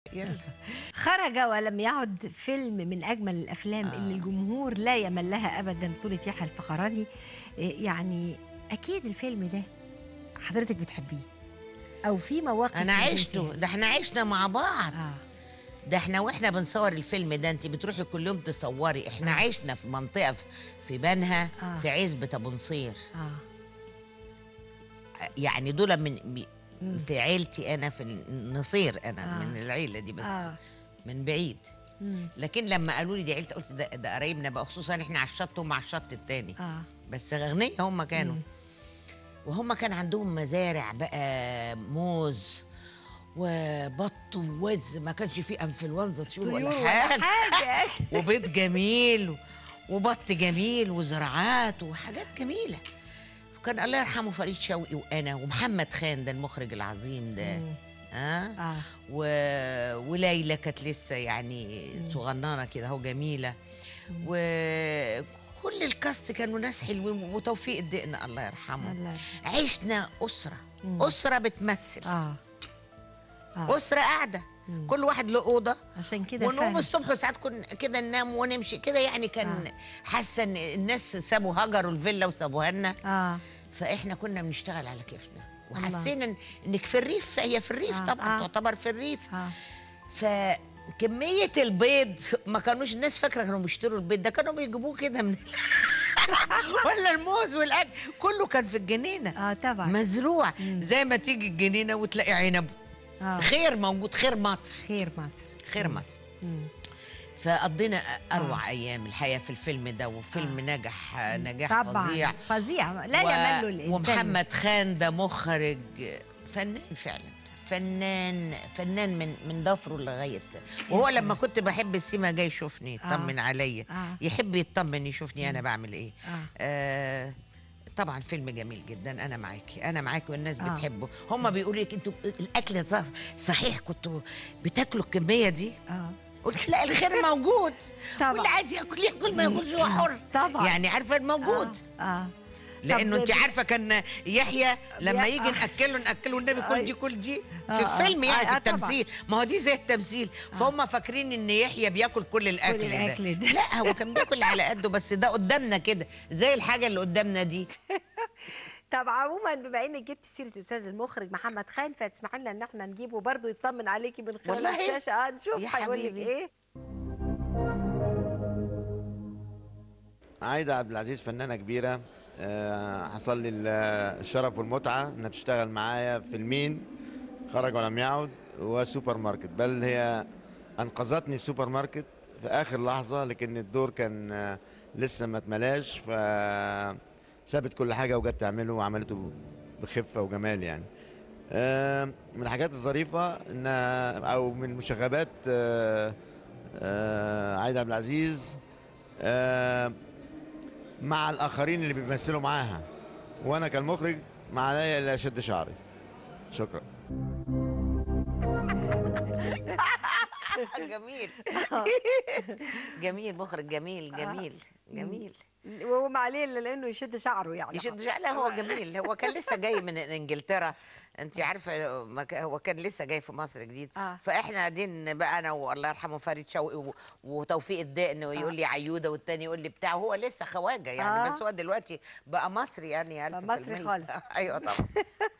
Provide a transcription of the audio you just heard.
يلا خرج ولم يعد فيلم من اجمل الافلام آه. اللي الجمهور لا يمل لها ابدا بطوله يحيى الفخراني إيه يعني اكيد الفيلم ده حضرتك بتحبيه او في مواقف انا حضرتك عشته فيها. ده احنا عشنا مع بعض اه ده احنا واحنا بنصور الفيلم ده انت بتروحي كل يوم تصوري احنا آه. عشنا في منطقه في- في بنها آه. في عزبه ابو نصير اه يعني دول من م- مم. في عيلتي انا في النصير انا آه. من العيله دي بس اه من بعيد مم. لكن لما قالوا لي دي عيلتي قلت ده, ده قرايبنا بقى خصوصا احنا على الشط وهم على الشط التاني اه بس اغنياء هم كانوا مم. وهم كان عندهم مزارع بقى موز وبط ووز ما كانش فيه انفلونزا طيور طيور ولا ولا حاجه حاجه وبيض جميل وبط جميل وزراعات وحاجات جميله وكان الله يرحمه فريد شوقي وانا ومحمد خان ده المخرج العظيم ده مم. ها اه و... وليلى كانت لسه يعني مم. صغننه كده اهو جميله مم. وكل الكاست كانوا ناس حلوين وتوفيق الدقن الله يرحمه الله عشنا اسره مم. اسره بتمثل اه اه اسره قاعده مم. كل واحد له اوضه عشان كده ونقوم فعلا. الصبح وساعات كنا كده ننام ونمشي كده يعني كان آه. حاسه ان الناس سابوا هجروا الفيلا وسابوها لنا اه فاحنا كنا بنشتغل على كيفنا الله. وحسينا إن- انك في الريف هي في الريف آه، طبعا آه. تعتبر في الريف اه فكمية البيض ما كانوش الناس فاكرة كانوا بيشتروا البيض ده كانوا بيجيبوه كده من ولا الموز والأكل كله كان في الجنينة اه طبعا مزروع مم. زي ما تيجي الجنينة وتلاقي عنب اه خير موجود خير مصر خير مصر خير مم. مصر مم. فقضينا اروع ايام الحقيقه في الفيلم ده وفيلم آه. نجح نجاح طبعا فظيع فظيع لا و- يمل الانسان ومحمد خان ده مخرج فنان فعلا فنان فنان من من ضفره لغايه وهو يا لما سلام. كنت بحب السيما جاي يشوفني يطمن عليا اه يحب يطمن يشوفني انا مم. بعمل ايه اه آه طبعا فيلم جميل جدا انا معاكي انا معاكي والناس آه. بتحبه هم بيقولوا لك انتوا الاكل ده صحيح كنتوا بتاكلوا الكميه دي اه قلت لا الخير موجود واللي طبعا عايز ياكل ياكل ما ياكلش هو حر طبعا يعني عارفه موجود اه, آه. لانه طب انت عارفه كان يحيى لما بي- يجي آه. ناكله ناكله النبي كل دي كل دي آه، في آه. الفيلم يعني آه، في طبعا. التمثيل ما هو دي زي التمثيل آه. فهم فاكرين ان يحيى بياكل كل الاكل, الأكل ده. ده. لا هو كان بياكل على قده بس ده قدامنا كده زي الحاجه اللي قدامنا دي طب عموما بما انك جبت سيره الاستاذ المخرج محمد خان فتسمح لنا ان احنا نجيبه برضه يطمن عليكي من خلال والله؟ الشاشه اه نشوف يا هيقول لك حبيبي. ايه عايدة عبد العزيز فنانة كبيرة آه، حصل لي ال- الشرف والمتعة انها تشتغل معايا فيلمين خرج ولم يعد وسوبر ماركت بل هي انقذتني في سوبر ماركت في اخر لحظة لكن الدور كان آه، لسه ما اتملاش ف سابت كل حاجة وجت تعمله وعملته بخفة وجمال يعني آه، من الحاجات الظريفة ان او من مشاغبات آه، آه، عايدة عبد العزيز آه، مع الاخرين اللي بيمثلوا معاها وانا كالمخرج ما عليا الا اشد شعري شكرا جميل جميل مخرج جميل جميل جميل وهو ما عليه الا لانه يشد شعره يعني يشد شعر لا هو جميل هو كان لسه جاي من انجلترا انت عارفه ما ك- هو كان لسه جاي في مصر جديد اه فاحنا قاعدين بقى انا والله يرحمه فريد شوقي و- وتوفيق الدقن ويقول لي عيوده والتاني يقول لي بتاع هو لسه خواجه يعني آه. بس هو دلوقتي بقى مصري يعني بقى 1000% مصري خالص. ايوه طبعا